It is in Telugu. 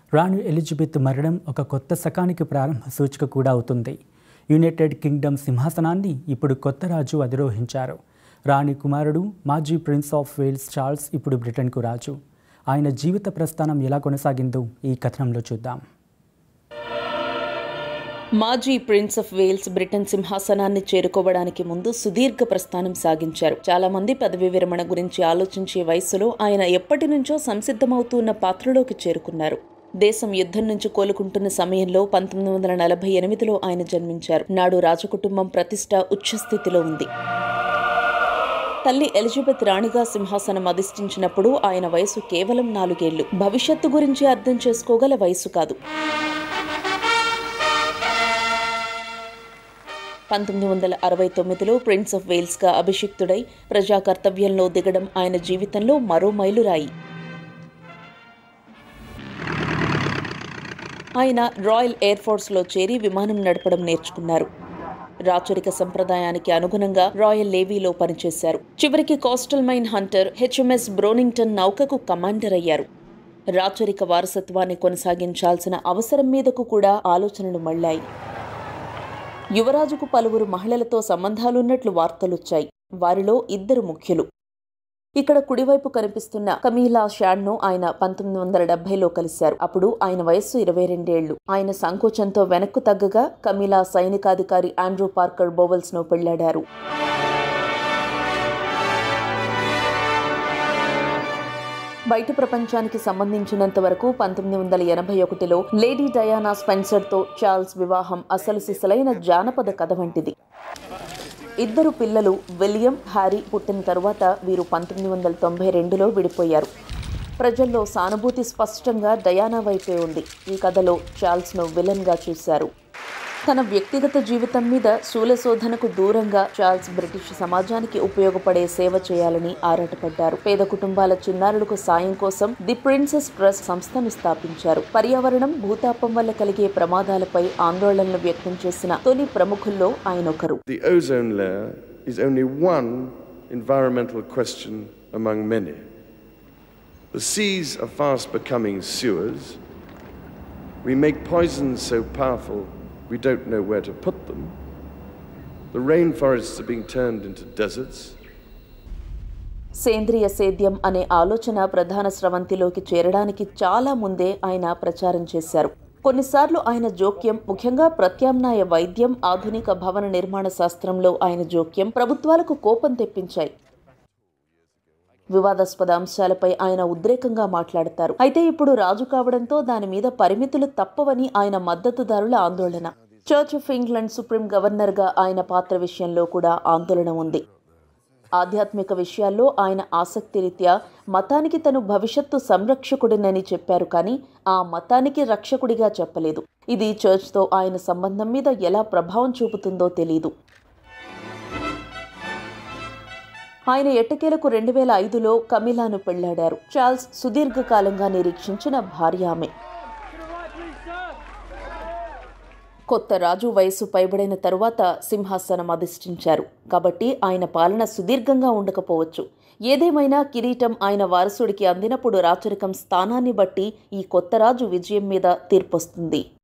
రాణి ఎలిజబెత్ మరణం ఒక కొత్త శకానికి ప్రారంభ సూచిక కూడా అవుతుంది యునైటెడ్ కింగ్డమ్ సింహాసనాన్ని ఇప్పుడు కొత్త రాజు అధిరోహించారు రాణి కుమారుడు మాజీ ప్రిన్స్ ఆఫ్ వేల్స్ చార్ల్స్ ఇప్పుడు బ్రిటన్కు రాజు ఆయన జీవిత ప్రస్థానం ఎలా కొనసాగిందో ఈ కథనంలో చూద్దాం మాజీ ప్రిన్స్ ఆఫ్ వేల్స్ బ్రిటన్ సింహాసనాన్ని చేరుకోవడానికి ముందు సుదీర్ఘ ప్రస్థానం సాగించారు చాలా మంది పదవి విరమణ గురించి ఆలోచించే వయసులో ఆయన ఎప్పటి నుంచో సంసిద్ధమవుతున్న పాత్రలోకి చేరుకున్నారు దేశం యుద్ధం నుంచి కోలుకుంటున్న సమయంలో పంతొమ్మిది వందల నలభై ఎనిమిదిలో ఆయన జన్మించారు నాడు రాజకుటుంబం ప్రతిష్ట ఉచ్చస్థితిలో ఉంది తల్లి ఎలిజబెత్ రాణిగా సింహాసనం అధిష్ఠించినప్పుడు ఆయన వయసు కేవలం నాలుగేళ్లు భవిష్యత్తు గురించి అర్థం చేసుకోగల వయసు కాదు పంతొమ్మిది వందల అరవై తొమ్మిదిలో ప్రిన్స్ ఆఫ్ వేల్స్గా అభిషిక్తుడై ప్రజా కర్తవ్యంలో దిగడం ఆయన జీవితంలో మరో మైలురాయి ఆయన రాయల్ ఎయిర్ ఫోర్స్లో చేరి విమానం నడపడం నేర్చుకున్నారు రాచరిక సంప్రదాయానికి అనుగుణంగా రాయల్ నేవీలో పనిచేశారు చివరికి coastal mine hunter HMS Bronington నౌకకు కమాండర్ అయ్యారు రాచరిక వారసత్వాన్ని కొనసాగించాల్సిన అవసరం మీదకు కూడా ఆలోచనలు మళ్ళాయి యువరాజుకు పలువురు మహిళలతో సంబంధాలున్నట్లు వార్తలొచ్చాయి వారిలో ఇద్దరు ముఖ్యులు ఇక్కడ కుడివైపు కనిపిస్తున్న కమీలా షాడ్ను ఆయన పంతొమ్మిది వందల డెబ్బైలో కలిశారు అప్పుడు ఆయన వయస్సు ఇరవై రెండేళ్లు ఆయన సంకోచంతో వెనక్కు తగ్గగా కమీలా సైనికాధికారి ఆండ్రూ పార్కర్ బోవెల్స్ ను పెళ్లాడారు బయట ప్రపంచానికి సంబంధించినంత వరకు పంతొమ్మిది వందల ఎనభై ఒకటిలో లేడీ డయానా స్పెన్సర్తో చార్ల్స్ వివాహం అసలు సిసలైన జానపద కథ వంటిది ఇద్దరు పిల్లలు విలియం హ్యారీ పుట్టిన తరువాత వీరు పంతొమ్మిది వందల తొంభై రెండులో విడిపోయారు ప్రజల్లో సానుభూతి స్పష్టంగా డయానా వైపే ఉంది ఈ కథలో చార్ల్స్ను విలన్గా చూశారు తన వ్యక్తిగత జీవితం మీద శూలశోధనకు దూరంగా చార్ల్స్ బ్రిటిష్ సమాజానికి ఉపయోగపడే సేవ చేయాలని ఆరాటపడ్డారు పేద కుటుంబాల చిన్నారులకు సాయం కోసం ది ప్రిన్సెస్ ట్రస్ట్ సంస్థను స్థాపించారు పర్యావరణం భూతాపం వల్ల కలిగే ప్రమాదాలపై ఆందోళనలు వ్యక్తం చేసిన తొలి ప్రముఖుల్లో ఆయన ఒకరు The ozone layer is only one environmental question among many. The seas are fast becoming sewers. We make poisons so powerful we don't know where to put them. The rainforests are being turned into deserts. సేంద్రియ సేద్యం అనే ఆలోచన ప్రధాన స్రవంతిలోకి చేరడానికి చాలా ముందే ఆయన ప్రచారం చేశారు కొన్నిసార్లు ఆయన జోక్యం ముఖ్యంగా ప్రత్యామ్నాయ వైద్యం ఆధునిక భవన నిర్మాణ శాస్త్రంలో ఆయన జోక్యం ప్రభుత్వాలకు కోపం తెప్పించాయి వివాదాస్పద అంశాలపై ఆయన ఉద్రేకంగా మాట్లాడతారు అయితే ఇప్పుడు రాజు కావడంతో దాని మీద పరిమితులు తప్పవని ఆయన మద్దతుదారుల ఆందోళన చర్చ్ ఆఫ్ ఇంగ్లాండ్ సుప్రీం గవర్నర్గా ఆయన పాత్ర విషయంలో కూడా ఆందోళన ఉంది ఆధ్యాత్మిక విషయాల్లో ఆయన ఆసక్తి రీత్యా మతానికి తను భవిష్యత్తు సంరక్షకుడినని చెప్పారు కానీ ఆ మతానికి రక్షకుడిగా చెప్పలేదు ఇది చర్చ్తో ఆయన సంబంధం మీద ఎలా ప్రభావం చూపుతుందో తెలియదు ఆయన ఎట్టకేలకు రెండు వేల ఐదులో కమిలాను పెళ్లాడారు చార్ల్స్ సుదీర్ఘకాలంగా నిరీక్షించిన భార్య ఆమె కొత్త రాజు వయసు పైబడిన తరువాత సింహాసనం అధిష్ఠించారు కాబట్టి ఆయన పాలన సుదీర్ఘంగా ఉండకపోవచ్చు ఏదేమైనా కిరీటం ఆయన వారసుడికి అందినప్పుడు రాచరికం స్థానాన్ని బట్టి ఈ కొత్త రాజు విజయం మీద తీర్పొస్తుంది